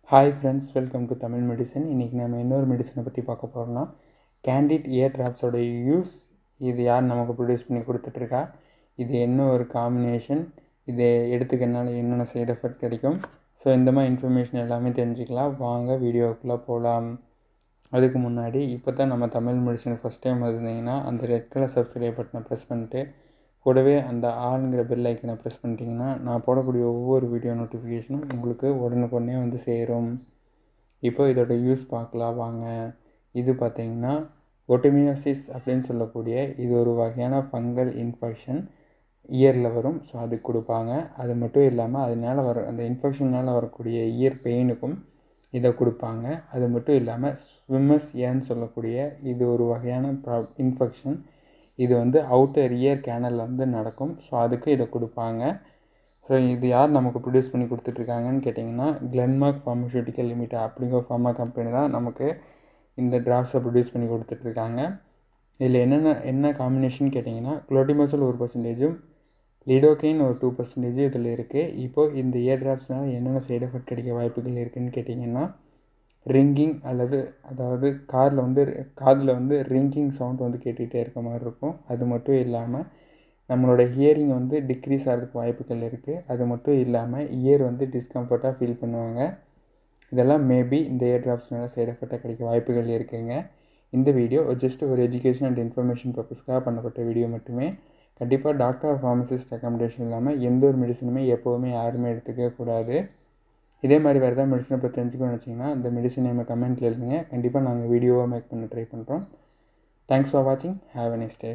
hi friends welcome to Tamil medicine இன்றைக்கி நம்ம இன்னொரு மெடிசனை பற்றி பார்க்க போகிறோம்னா கேண்டிட் இயர் ட்ராப்ஸோட யூஸ் இது யார் நமக்கு ப்ரொடியூஸ் பண்ணி கொடுத்துட்ருக்கா இது என்ன ஒரு காம்பினேஷன் இதை எடுத்துக்கிறனால என்னென்ன சைடு எஃபெக்ட் கிடைக்கும் ஸோ இந்த மாதிரி இன்ஃபர்மேஷன் எல்லாமே தெரிஞ்சுக்கலாம் வாங்க வீடியோக்குள்ளே போகலாம் அதுக்கு முன்னாடி இப்போ தான் நம்ம தமிழ் மெடிசன் ஃபஸ்ட் டைம் வந்திருந்தீங்கன்னா அந்த ரெட் கலர் சப்ஸ்கிரைப் பட்டனை ப்ரெஸ் பண்ணிட்டு கூடவே அந்த ஆளுங்கிற பெல் ஐக்கனை ப்ரெஸ் பண்ணிட்டீங்கன்னா நான் போடக்கூடிய ஒவ்வொரு வீடியோ நோட்டிஃபிகேஷனும் உங்களுக்கு உடனுக்குடனே வந்து சேரும் இப்போ இதோட யூஸ் பார்க்கலாம் வாங்க இது பார்த்தீங்கன்னா ஒட்டுமியோசிஸ் அப்படின்னு சொல்லக்கூடிய இது ஒரு வகையான ஃபங்கல் இன்ஃபெக்ஷன் இயரில் வரும் ஸோ அதுக்கு கொடுப்பாங்க அது மட்டும் இல்லாமல் அதனால் வர அந்த இன்ஃபெக்ஷனால் வரக்கூடிய இயர் பெயினுக்கும் இதை கொடுப்பாங்க அது மட்டும் இல்லாமல் ஸ்விம்மர்ஸ் ஏன்னு சொல்லக்கூடிய இது ஒரு வகையான ப்ரா இன்ஃபெக்ஷன் இது வந்து அவுட்டர் இயர் கேனலில் வந்து நடக்கும் ஸோ அதுக்கு இதை கொடுப்பாங்க ஸோ இது யார் நமக்கு ப்ரொடியூஸ் பண்ணி கொடுத்துட்ருக்காங்கன்னு கேட்டிங்கன்னா கிளென்மார்க் ஃபார்மசூட்டிக்கல் லிமிடெட் அப்படிங்கிற ஃபார்மா கம்பெனி தான் நமக்கு இந்த ட்ராப்ஸை ப்ரொடியூஸ் பண்ணி கொடுத்துட்ருக்காங்க இதில் என்னென்ன என்ன காம்பினேஷன் கேட்டிங்கன்னா குளோட்டிமோசல் ஒரு பர்சன்டேஜும் லிடோகைன் ஒரு டூ பர்சன்டேஜ் இதில் இருக்குது இப்போது இந்த இயர் ட்ராப்ஸ்னால் என்னென்ன சைடு எஃபெக்ட் கிடைக்க வாய்ப்புகள் இருக்குதுன்னு கேட்டிங்கன்னா ரிங்கிங் அல்லது அதாவது காரில் வந்து காதில் வந்து ரிங்கிங் சவுண்ட் வந்து கேட்டுகிட்டே இருக்க மாதிரி இருக்கும் அது மட்டும் இல்லாமல் நம்மளோட ஹியரிங் வந்து டிக்ரீஸ் ஆகிறதுக்கு வாய்ப்புகள் இருக்குது அது மட்டும் இல்லாமல் இயர் வந்து டிஸ்கம்ஃபர்ட்டாக ஃபீல் பண்ணுவாங்க இதெல்லாம் மேபி இந்த இயர் ட்ராப்ஸ்னால சைடு எஃபெக்டாக கிடைக்க வாய்ப்புகள் இருக்குங்க இந்த வீடியோ ஜஸ்ட் ஒரு எஜுகேஷன் அண்ட் இன்ஃபர்மேஷன் பர்பஸ்க்காக பண்ணப்பட்ட வீடியோ மட்டுமே கண்டிப்பாக டாக்டர் ஃபார்மசிஸ்ட் ரெக்கமெண்டேஷன் இல்லாமல் எந்த ஒரு மெடிசனுமே எப்போவுமே யாருமே எடுத்துக்கவே கூடாது இதே மாதிரி வேறு ஏதாவது மெடிசனை பற்றி தெரிஞ்சுக்கணும்னு வச்சிங்கன்னா அந்த மெடிசன் நம்ம கமெண்ட்டில் எழுதுங்க கண்டிப்பாக நாங்கள் வீடியோவாக மேக் பண்ண ட்ரை பண்ணுறோம் தேங்க்ஸ் ஃபார் வாட்சிங் have a next day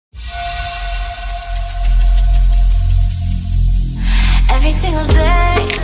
Every single day